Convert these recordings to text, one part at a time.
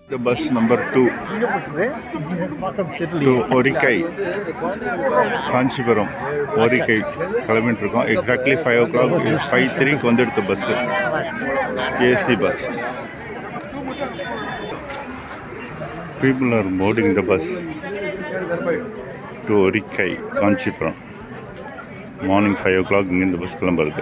The bus number two to ஒரிக்கை Kanchipuram Orikkai கிளம்பிட்டு இருக்கோம் exactly five o'clock five த்ரீக்கு வந்துடுது bus AC bus people are boarding the bus to Orikkai Kanchipuram morning five o'clock இங்கேருந்து bus கிளம்புறது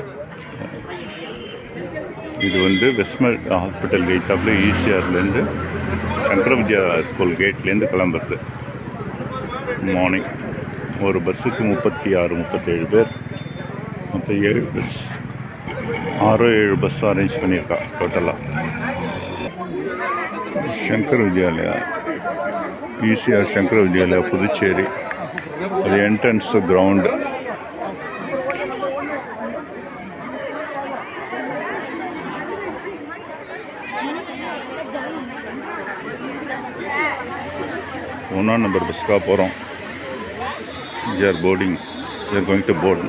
இது வந்து வெஸ்ட்மெல் ஹாஸ்பிட்டல் கேட்டாப்பில் ஈசிஆர்லேருந்து சங்கர வித்யா ஸ்கூல் கேட்லேருந்து கிளம்புறது மார்னிங் ஒரு பஸ்ஸுக்கு முப்பத்தி ஆறு முப்பத்தேழு பேர் மொத்தம் ஏழு பஸ் ஆறோ ஏழு பஸ்ஸும் அரேஞ்ச் பண்ணியிருக்கா டோட்டலாக சங்கர் வித்யாலயா ஈசிஆர் சங்கர வித்யாலயா புதுச்சேரி அது என்ட்ரன்ஸ் கிரவுண்டு ஒன்றாம் நம்பர் பஸ்க்காக போகிறோம் are boarding are going to board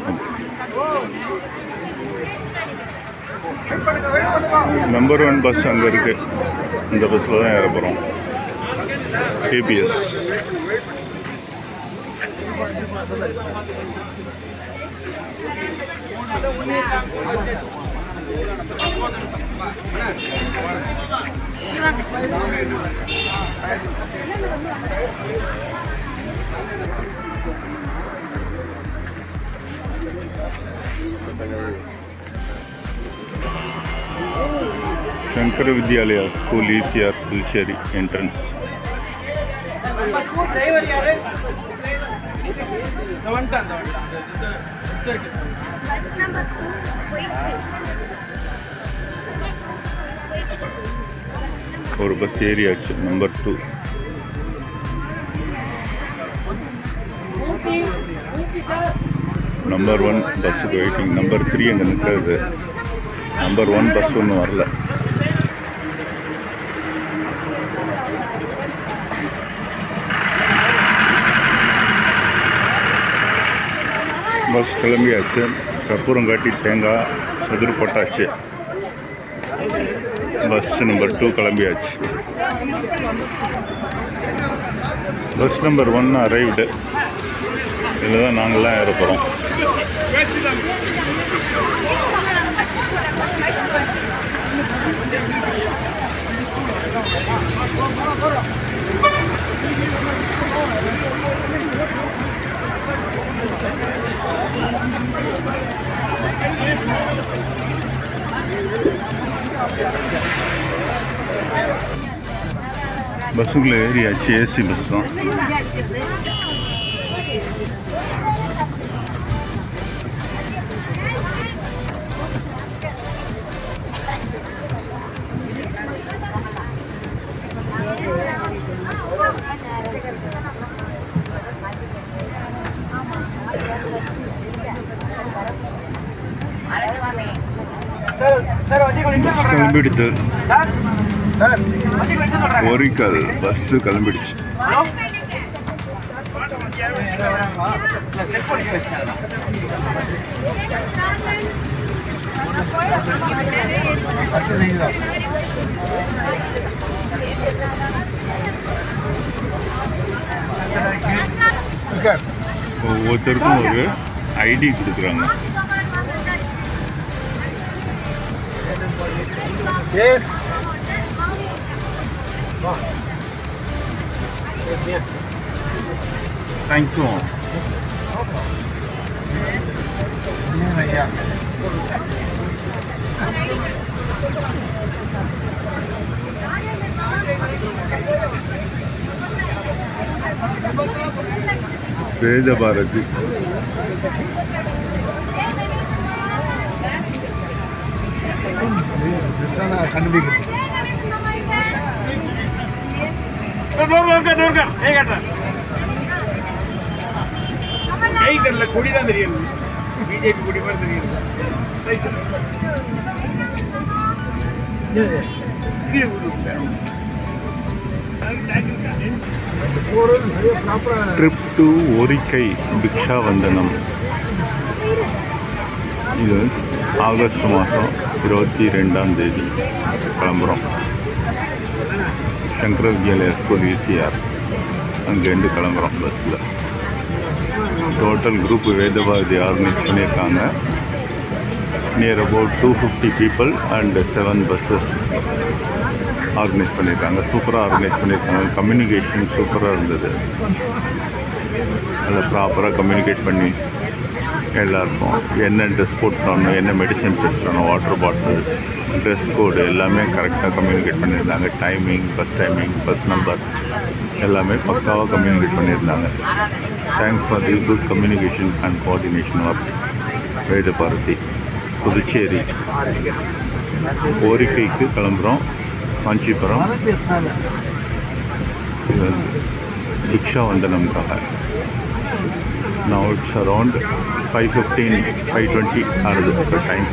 number one bus அங்கே இருக்குது இந்த பஸ்ஸில் தான் ஏற போகிறோம் KPS Sankara Vidyalaya school ECR Puducherry entrance driver யாரு இந்த வந்துட்டான் இந்த வந்துட்டான் சரி ஒரு பஸ் ஏறியாச்சு நம்பர் டூ நம்பர் ஒன் பஸ்ஸுக்கு வெயிட்டிங் நம்பர் த்ரீ அங்கே நிற்கிறது நம்பர் ஒன் பஸ் ஒன்றும் வரல பஸ் கிளம்பியாச்சு கற்பூரம் காட்டி தேங்காய் எதிர் போட்டாச்சு பஸ் நம்பர் டூ கிளம்பியாச்சு பஸ் நம்பர் ஒன் அரைவ்டு இதில் தான் நாங்கள்லாம் ஏற போகிறோம் பஸ்ஸுக்குள்ளே ஏறியாச்சு ஏசி பஸ் தான் சார் சார் வண்டி கொண்டு கிளம்பிடுது சார் சார் வண்டி கொண்டு சொல்றேன் ஒரிக்கல் பஸ்ஸு கிளம்பிடுச்சு செட் பண்ணி வச்சிட்டாங்க ஒவ்வொருத்தருக்கும் ஒரு ஐடி கொடுக்குறாங்க எஸ் தேங்க்யூ வேத பாரதி ஜெய் தெரியல கொடி தான் தெரியும் பிஜேபி கொடி மாதிரி தெரியும் cycle trip to Orikkai Bhiksha Vandanam இது ஆகஸ்ட் மாதம் இருபத்தி ரெண்டாம் தேதி கிளம்புறோம் சங்கர வித்யாலயா ஸ்கூல் ஈசிஆர் அங்கேருந்து கிளம்புறோம் பஸ்ஸில் டோட்டல் குரூப் வேதபாரதி ஆர்கனைஸ் பண்ணியிருக்காங்க near about two fifty people and seven buses organise பண்ணியிருக்காங்க சூப்பராக ஆர்கனைஸ் பண்ணியிருக்காங்க கம்யூனிகேஷன் சூப்பராக இருந்தது அதை ப்ராப்பராக கம்யூனிகேட் பண்ணி எல்லாருக்கும் என்ன ட்ரெஸ் போட்டுறணும் என்ன மெடிசன்ஸ் எடுத்துடணும் வாட்டர் பாட்டில் ட்ரெஸ் கோடு எல்லாமே கரெக்டாக கம்யூனிகேட் பண்ணியிருந்தாங்க timing bus timing bus number எல்லாமே பக்காவாக கம்யூனிகேட் பண்ணியிருந்தாங்க thanks for the good communication and coordination work Veda Bharathi Puducherry கோரிக்கைக்கு கிளம்புறோம் காஞ்சிபுரம் இது வந்து திக்ஷா வந்தனம்காக now it's around 5.15 5.20 ஆகுது இப்போ time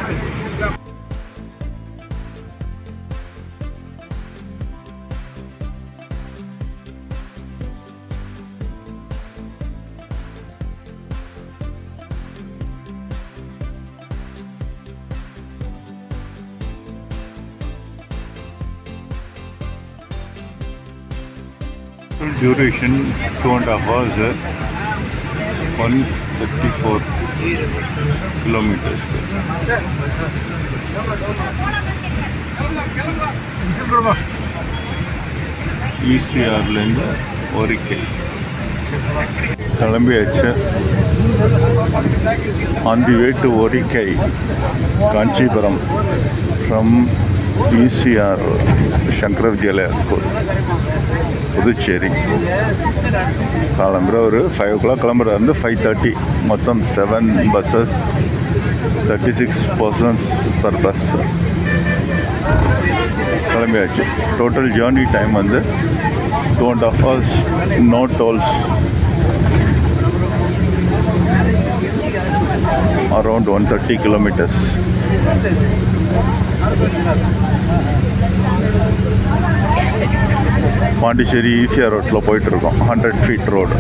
duration two and a half hours 134 kilometers ஈசிஆர்லேருந்து ஒரிக்கை கிளம்பியாச்சு on the way to Orikkai Kanchipuram from ECR Sankara Vidyalaya school Puducherry கிளம்புற ஒரு ஃபைவ் ஓ கிளாக் கிளம்புற வந்து ஃபைவ் தேர்ட்டி மொத்தம் seven buses thirty six persons per bus கிளம்பியாச்சு டோட்டல் ஜேர்னி டைம் வந்து two and half hours no tolls around one thirty kilometres Pondicherry ECR ரோட்டில் போயிட்டுருக்கோம் hundred feet road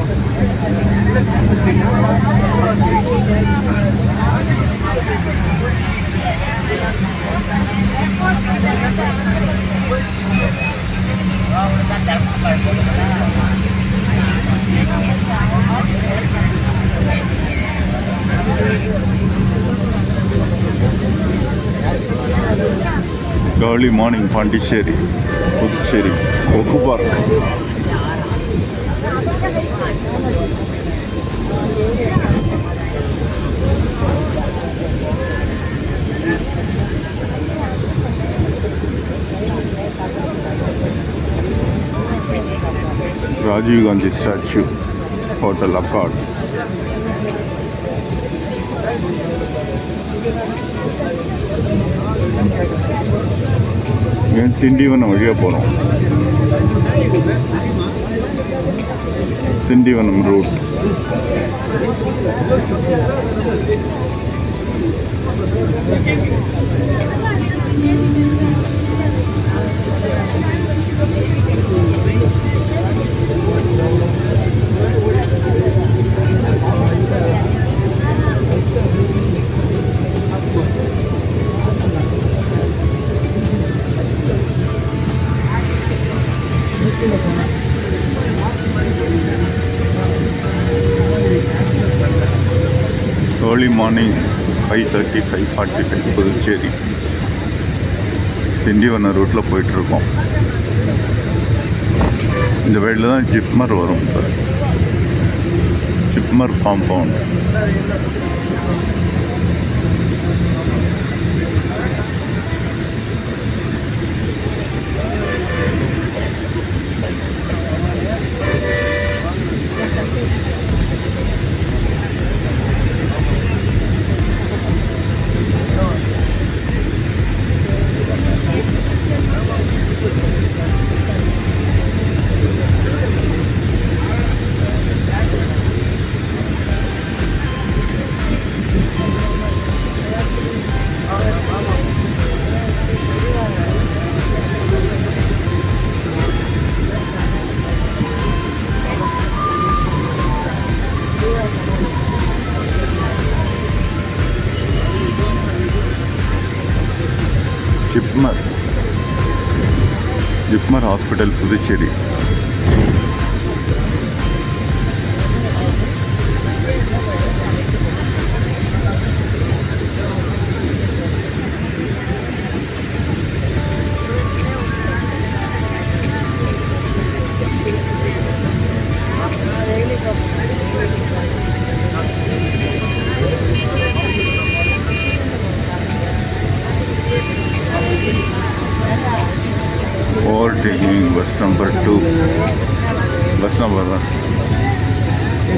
early morning Pondicherry Puducherry கொக்கு park Rajiv Gandhi statue hotel Accord ஏன் திண்டிவனம் வழியாக போகிறோம் Tindivanam route early morning five thirty five forty five Puducherry Tindivanam ரூட்டில் போயிட்டுருக்கோம் இந்த வழியில் தான் ஜிப்மர் வரும் இப்போ JIPMER compound hospital Puducherry overtaking bus number 2 bus number 1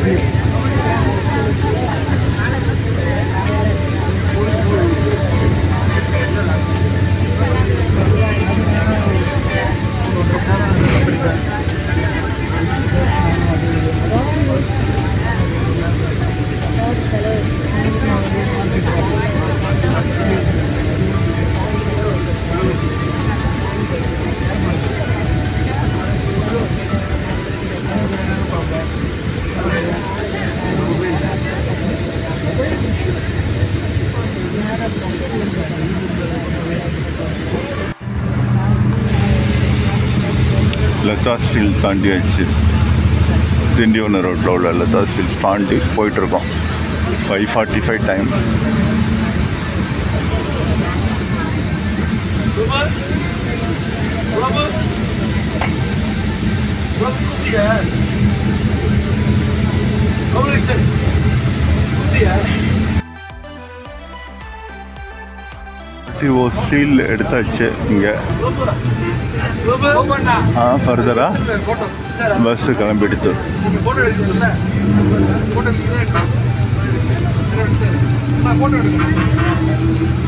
Latha steel தாண்டியாச்சு திண்டிவனம் ரோட்டில் உள்ள லதா ஸ்டீல் தாண்டி போயிட்டுருக்கோம் ஃபைவ் ஃபார்ட்டி ஃபைவ் டைம் டிஓ ஸ்டீல் எடுத்தாச்சு இங்கே ஆ ஃபர்தரா பஸ்ஸு கிளம்பிடுத்து போட்டோ எடுக்கணும்ல போட்டோ எடுக்கணும் போட்டோ எடுக்கணும்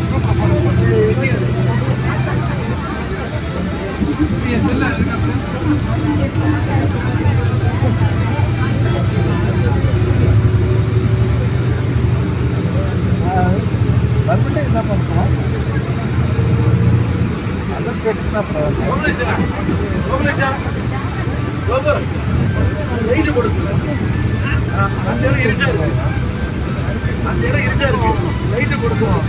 வந்துட்டு என்ன பண்ணுறோம் அந்த ஸ்டேட்டுக்கு தான் லைட்டு போட சொல்லு அந்த இடம் இருட்டா இருக்கு அந்த இடம் இருட்டா இருக்கு லைட்டு கொடுக்கணும்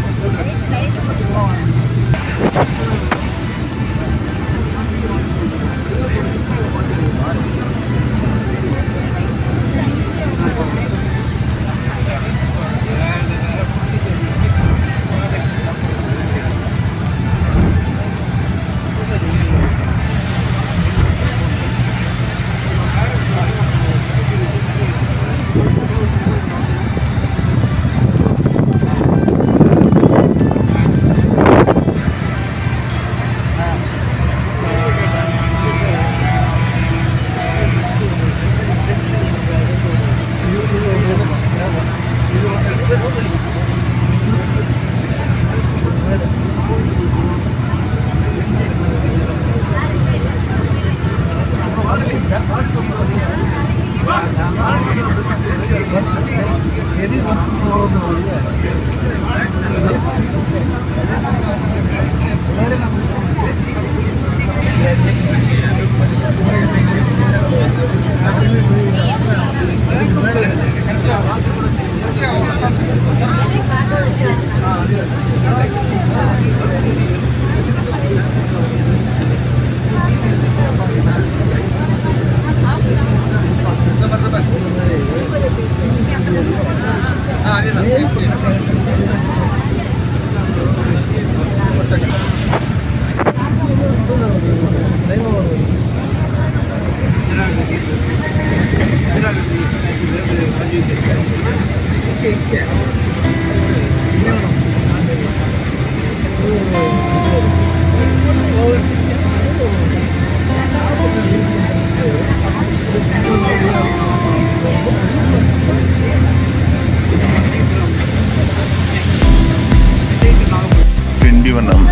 திண்டிவனம்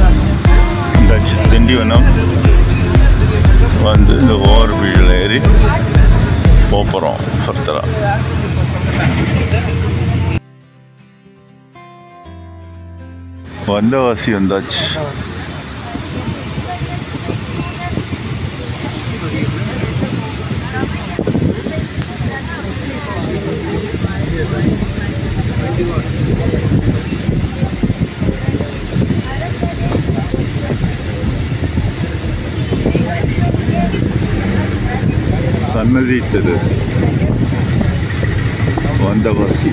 இந்த சி- திண்டிவனம் வந்து இந்த ஓவர் பிரிட்ஜில் ஏறி போகிறோம் ஃபர்தராக வந்தவாசி வந்தாச்சு சன்னதி தெரு வந்தவாசி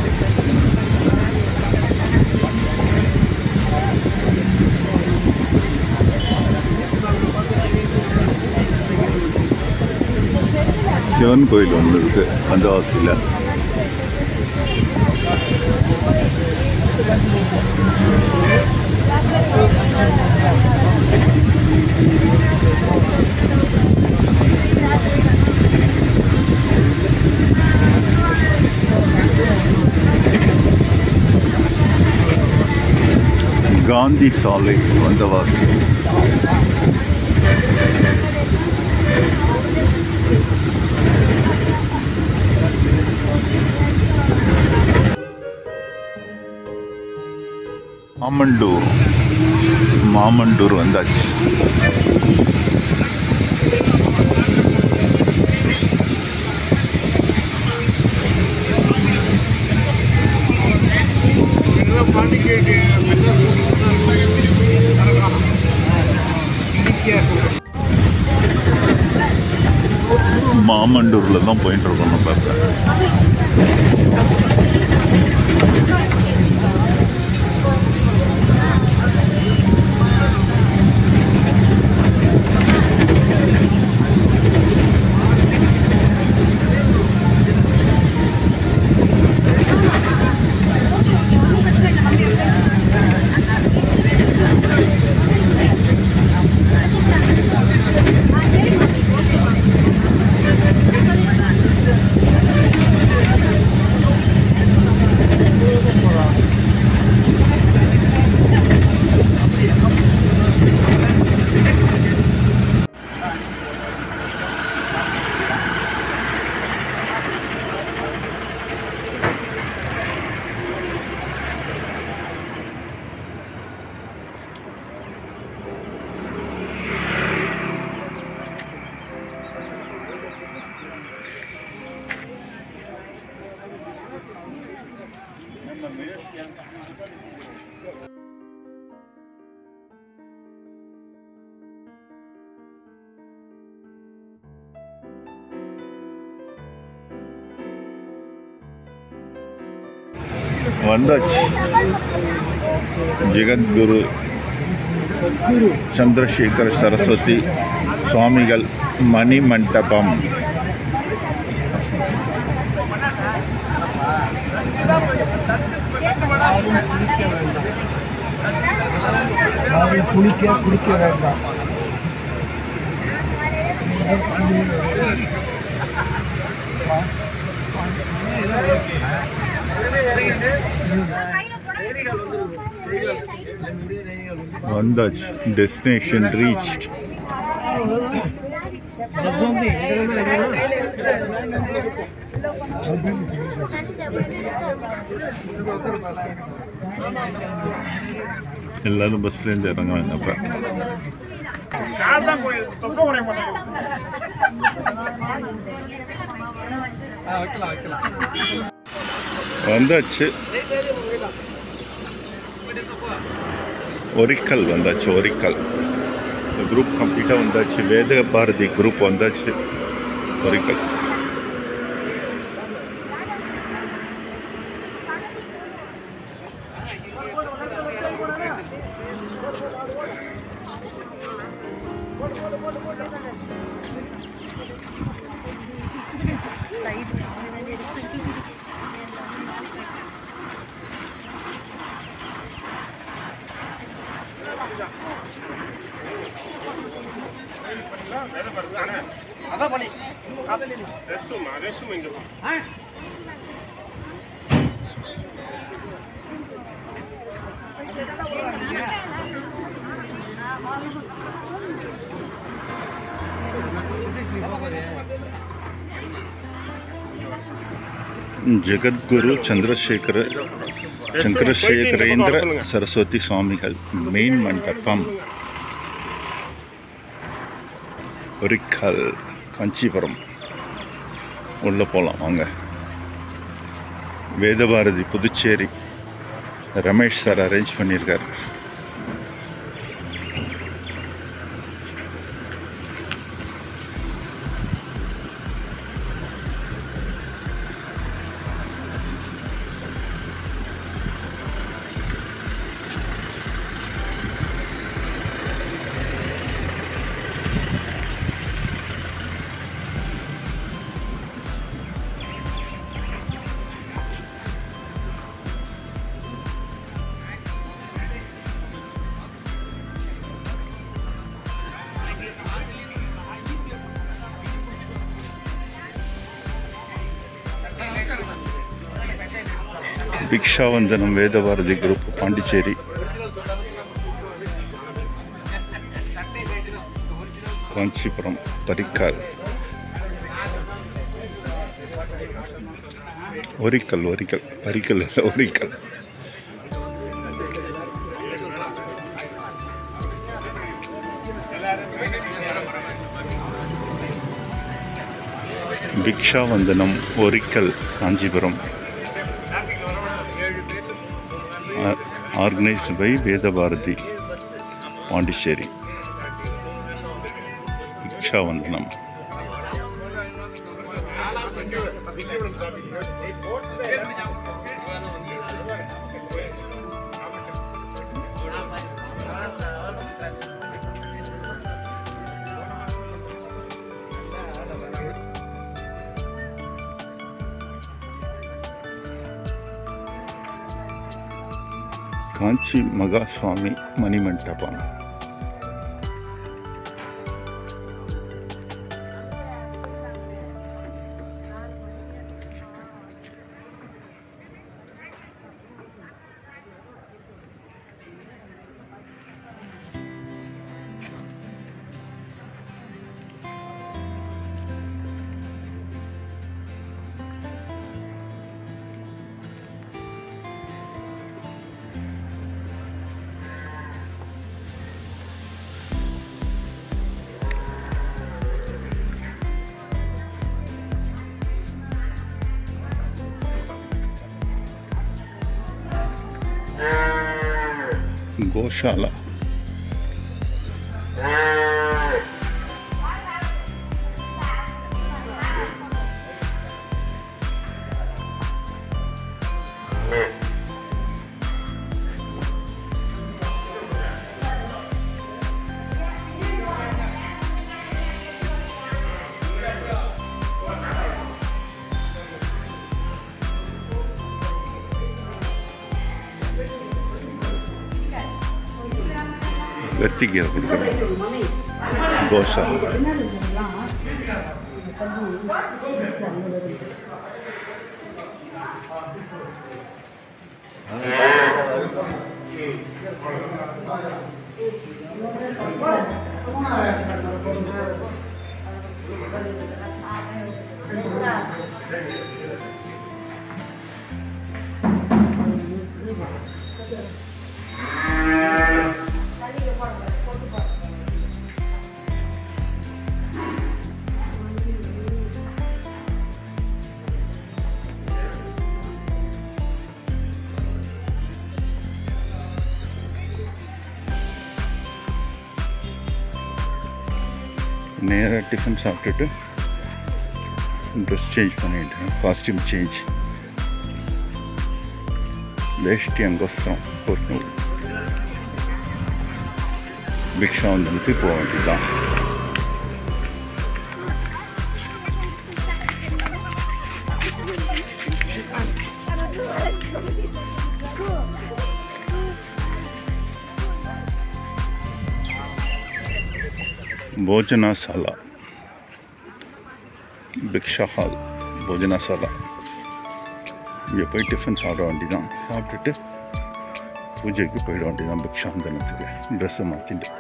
சிவன் கோயில் ஒன்று இருக்கு வந்தவாசியில் காந்தி சாலை வந்தவாசி மாமண்டூர் மாமண்டூர் வந்தாச்சு மாமண்டூரில் தான் போயிட்டு இருக்கோம் நம்ம இப்போ வந்தாச்சு ஜெகத்குரு சந்திரசேகர சரஸ்வதி சுவாமிகள் மணி மண்டபம் யாரும் குளிக்க குளிக்க வேண்டாம் வந்தாச்சு டெஸ்டினேஷன் ரீச் எல்லாரும் பஸ்லேருந்து இறங்குறாங்க அப்போ வைக்கலாம் வைக்கலாம் வந்தாச்சு ஒரிக்கல் வந்தாச்சு ஒரிக்கல் குரூப் கம்ப்ளீட்டாக வந்தாச்சு வேத பாரதி குரூப் வந்தாச்சு ஒரிக்கல் அதான் பண்ணி ஜெகத்குரு சந்திரசேகர சந்திரசேகரேந்திர சரஸ்வதி சுவாமிகள் மெயின் மண்டபம் ஒரிக்கல் காஞ்சிபுரம் உள்ளே போகலாம் வாங்க வேதபாரதி புதுச்சேரி ரமேஷ் சார் அரேஞ்ச் பண்ணியிருக்காரு ಭಿಕ್ಷಾವಂದನಂ ವೇದವಾರಧಿ ಗ್ರೂಪ್ ಪಾಂಡಿಚೇರಿ ಕಾಂಚೀಪುರಂ ಪರಿಕ್ಕಲ್ ಒರಿಕಲ್ ಒರಿಕಲ್ ಪರಿಕಲ್ ಅಲ್ಲ ಒರಿಕಲ್ ಭಿಕ್ಷಾವಂದನಂ ಒರಿಕಲ್ ಕಾಂಚೀಪುರಂ ಆರ್ಗನೈಸ್ಡ್ ಬೈ ವೇದಭಾರತಿ ಪಾಂಡಿಚೇರಿ ಭಿಕ್ಷಾವಂದನಂ ಕಾಂಚಿ ಮಗಸ್ವಾಮಿ ಮಣಿಮಂಟಪ ಗೋಶಾಲ வெத்திகீரை கொடுக்குறோம் கோஷால நேராக டிஃபன் சாப்பிட்டுட்டு ட்ரெஸ் சேஞ்ச் பண்ணிட்டேன் காஸ்டியூம் சேஞ்ச் வேஷ்டி அங்கஸ்திரம் போட்டு பிக்ஷா வந்துட்டு போக வேண்டியதுதான் ಭೋಜನಶಾಲ பிக்ஷா ஹால் போஜனாசாலா இங்கே போய் டிஃபன் சாப்பிட வேண்டியதான் சாப்பிட்டுட்டு பூஜைக்கு போயிட வேண்டியதான் பிக்ஷாந்தனத்துக்கு ட்ரெஸ்ஸை மாற்றிட்டு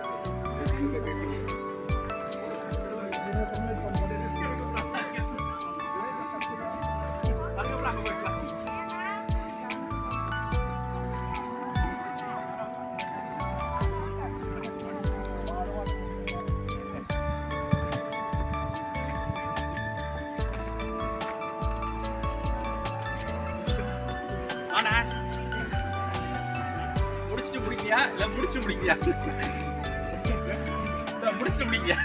ஆனா முடிச்சுட்டு முடிக்கியா இல்ல முடிச்சு முடிக்கியா இல்ல முடிச்சு முடிக்கியா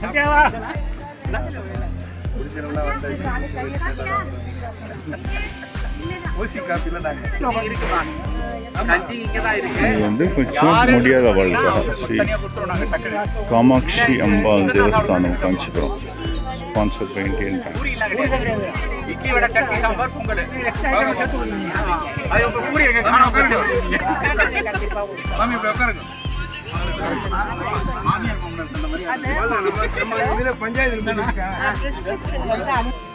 ஓசி காப்பில நாங்க இருக்குமா கஞ்சி இங்க தான் இருக்கு இது வந்து கொஞ்சம் முடியாத வாழ்க்கை ஸ்ரீ தனியா கொடுத்துருவோம் நாங்க டக்குனு Kamakshi Amba Devasthanam Kanchipuram sponsor by Indian Bank puri எல்லாம் கிடையாது இட்லி வடை சட்னி சாம்பார் பொங்கல் ஆமா. அது உங்க பூரி எங்க காணாம போயிட்டு மாமி இப்படி உட்காருங்க மாமியார் மாமனார் சொன்ன மாதிரி இதுல பஞ்சாயத்து இருக்கா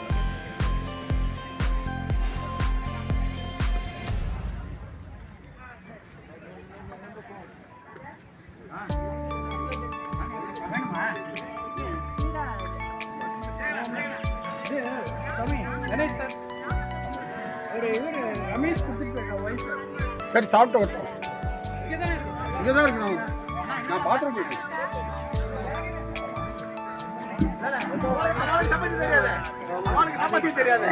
சரி சாப்பிட்டு வரட்டும் இங்கே தான் இருக்கணும் நான் பாத்ரூம் போயிட்டேன் சப்பாத்தி தெரியாது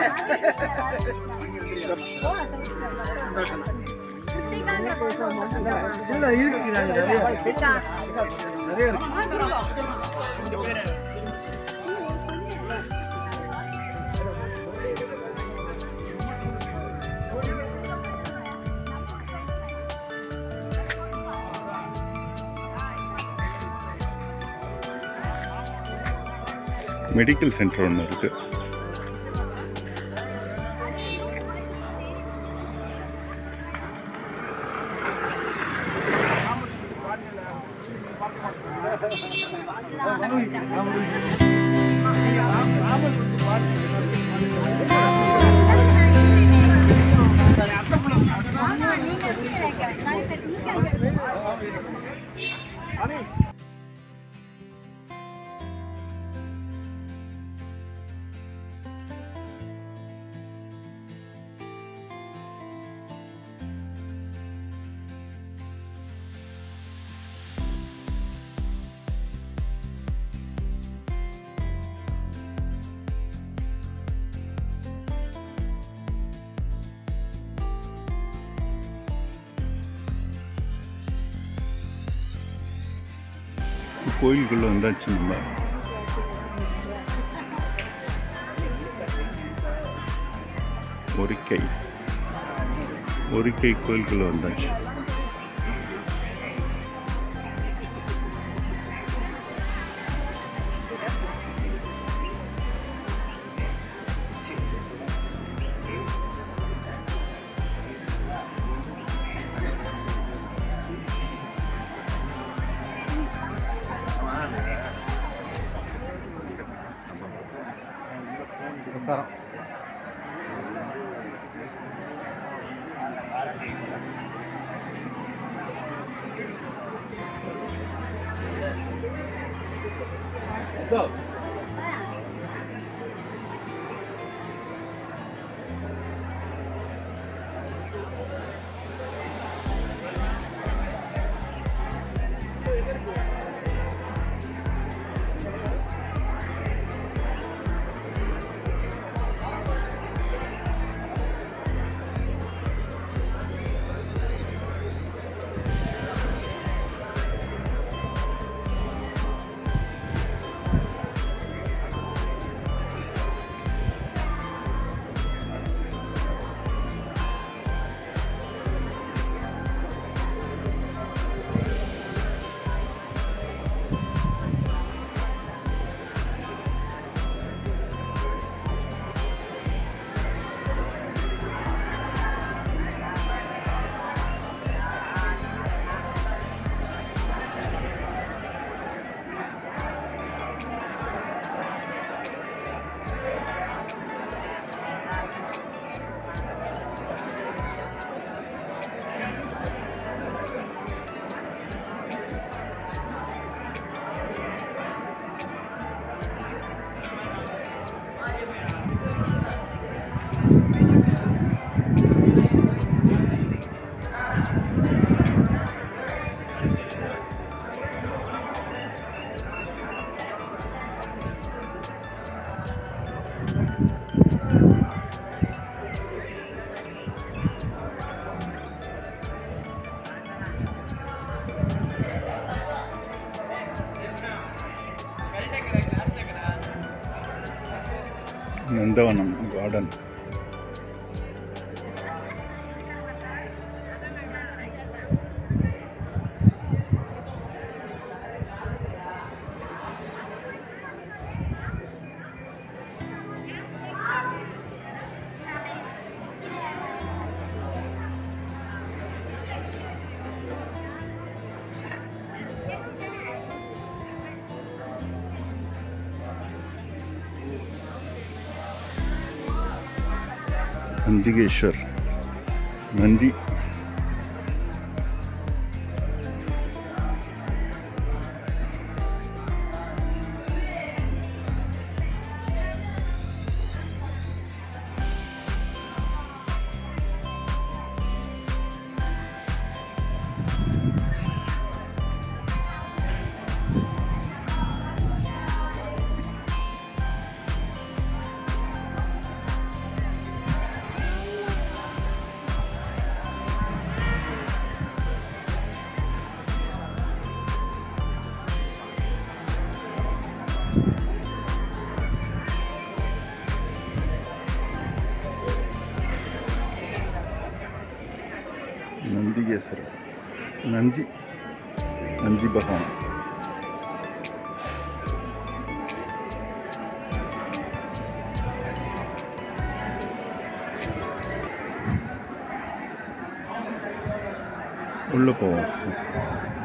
இல்ல இருக்கிறாங்க நிறைய நிறைய இருக்கு மெடிக்கல் சென்டர் ஒன்று இருக்குது கோயிலுக்குள்ளே வந்தாச்சு நம்ம ஒரிக்கை ஒரிக்கை கோயிலுக்குள்ளே வந்தாச்சு நந்தவனம் கார்டன் நந்திகேஸ்வர் நந்தி நந்திகேஸ்வரர் நந்தி நந்தி பகவான் உள்ள போவோம்